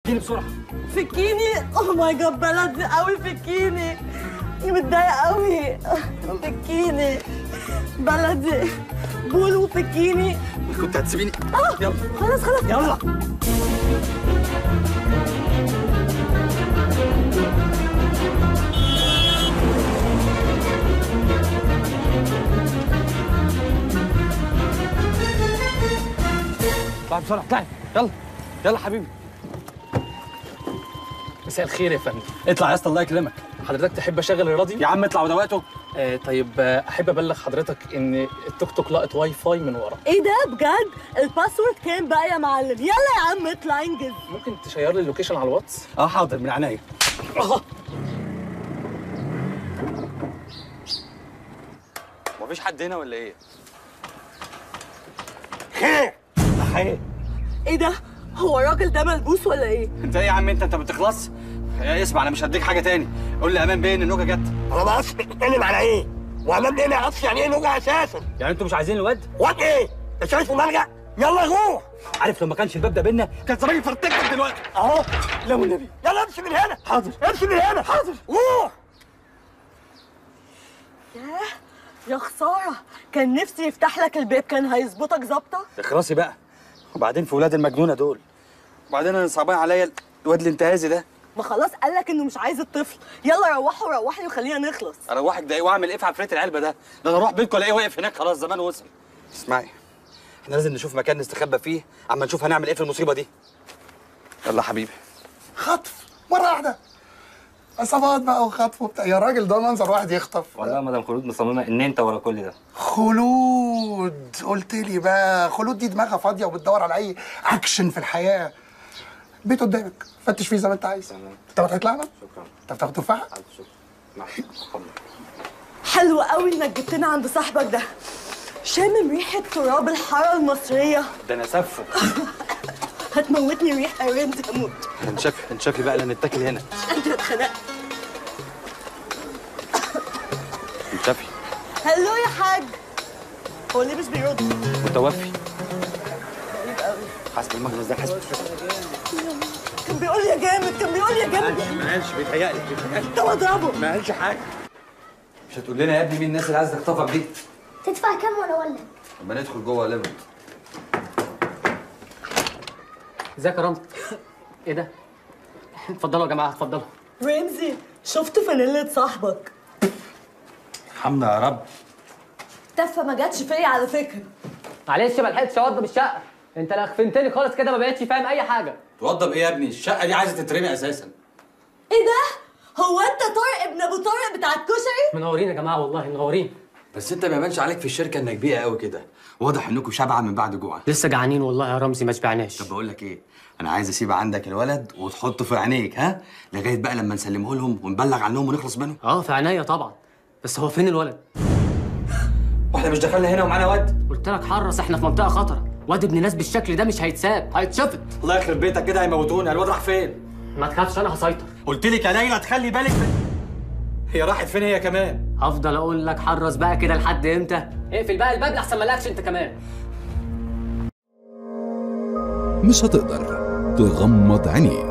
فكيني بسرعه فكيني اوه ماي جاد بلدي قوي فكيني متضايقه قوي فكيني بلدي بولو فكيني كنت هتسيبيني اه يلا خلاص خلاص يلا اطلعي بسرعه اطلعي يلا يلا حبيبي مساء الخير يا فندم اطلع يا اسطى الله يكرمك حضرتك تحب اشغل الراديو يا عم اطلع ودوقته آه طيب آه، احب ابلغ حضرتك ان التوك توك لقط واي فاي من ورا ايه ده بجد الباسورد كان بقى يا معلم يلا يا عم اطلع انجز ممكن تشير لي اللوكيشن على الواتس اه حاضر من عينيا اه مفيش حد هنا ولا ايه؟ خير خير ايه ده هو الراجل ده ملبوس ولا ايه انت ايه يا عم انت انت بتخلص؟ يا اسمع انا مش هديك حاجه تاني قول لي امان بيه ان النوجه جت انا ما اعرفش بتتكلم على ايه وامام ايه ما يعرفش يعني ايه نوجع اساسا يعني انتوا مش عايزين الواد؟ واد ايه انت شايفه ملجأ يلا روح عارف لو ما كانش الباب ده بينا كان زماني فرتكتك دلوقتي اهو لا والنبي يلا امشي من هنا حاضر امشي من هنا حاضر روح يا خساره كان نفسي يفتح لك الباب كان هيظبطك ظابطه اخرسي بقى وبعدين في ولاد المجنونه دول وبعدين انا صعبان عليا الواد الانتهازي ده ما خلاص قال لك انه مش عايز الطفل يلا روحوا روحني وخلينا نخلص اروحك ده ايه واعمل ايه في عفريت العلبه ده ده انا اروح بيتكم الاقيه واقف هناك خلاص زمان وصل اسمعي احنا لازم نشوف مكان نستخبى فيه اما نشوف هنعمل ايه في المصيبه دي يلا حبيبي خطف مره واحده عصابات بقى وخطف وبتاع يا راجل ده منظر واحد يخطف والله مدام خلود مصممه ان انت ورا كل ده خلود قلت لي بقى خلود دي دماغها فاضيه وبتدور على اي اكشن في الحياه بيت قدامك فتش فيه زي ما انت عايز انت هتطلع لنا شكرا انت بتاخد تفاحه الف شكر معلش اتفضل حلو قوي انك جبتنا عند صاحبك ده شامم ريحه تراب الحاره المصريه ده انا سفه هتموتني ريحه يا ريت اموت انشفي انشفي بقى لا نتاكل هنا انت اتخنقت انشفي هلو يا حاج هو ليه مش بيرد متوفي غريب قوي حسب المخبز ده حسب كان بيقول لي يا جامد كان بيقول لي يا جامد ما قالش بيتهيألي بيتهيألي طب اضربه ما قالش حاجه مش هتقول لنا يا ابني مين الناس اللي عايزه تخطفك دي تدفع كام وانا اقول لك لما ندخل جوه لمت ازيك يا رامز ايه ده اتفضلوا يا جماعه اتفضلوا رمزي شفت فانيلة صاحبك الحمد يا رب تفه ما جاتش فيا على فكره معلش ما لحقتش اوضب الشقه انت لخفنتني خالص كده ما بقتش فاهم اي حاجه توضب ايه يا ابني الشقه دي عايزه تترمي اساسا ايه ده هو انت طارق ابن ابو طارق بتاع الكشري منورين يا جماعه والله منورين بس انت ما يبانش عليك في الشركه انك بيئه قوي كده واضح انكم شبعه من بعد جوع لسه جعانين والله يا رمزي ما شبعناش طب بقول لك ايه انا عايز اسيب عندك الولد وتحطه في عينيك ها لغايه بقى لما نسلمه لهم ونبلغ عنهم ونخلص منهم اه في عينيا طبعا بس هو فين الولد واحنا مش دخلنا هنا ومعانا واد قلت لك حرص احنا في منطقه خطره واد ابن ناس بالشكل ده مش هيتساب هيتشفط الله يخرب بيتك كده هيموتونا الواد راح فين ما تخافش انا هسيطر قلت لك يا ليلى تخلي بالك من... هي راحت فين هي كمان هفضل اقول لك حرص بقى كده لحد امتى اقفل بقى الباب لحسن ما الاقيكش انت كمان مش هتقدر تغمض عينيك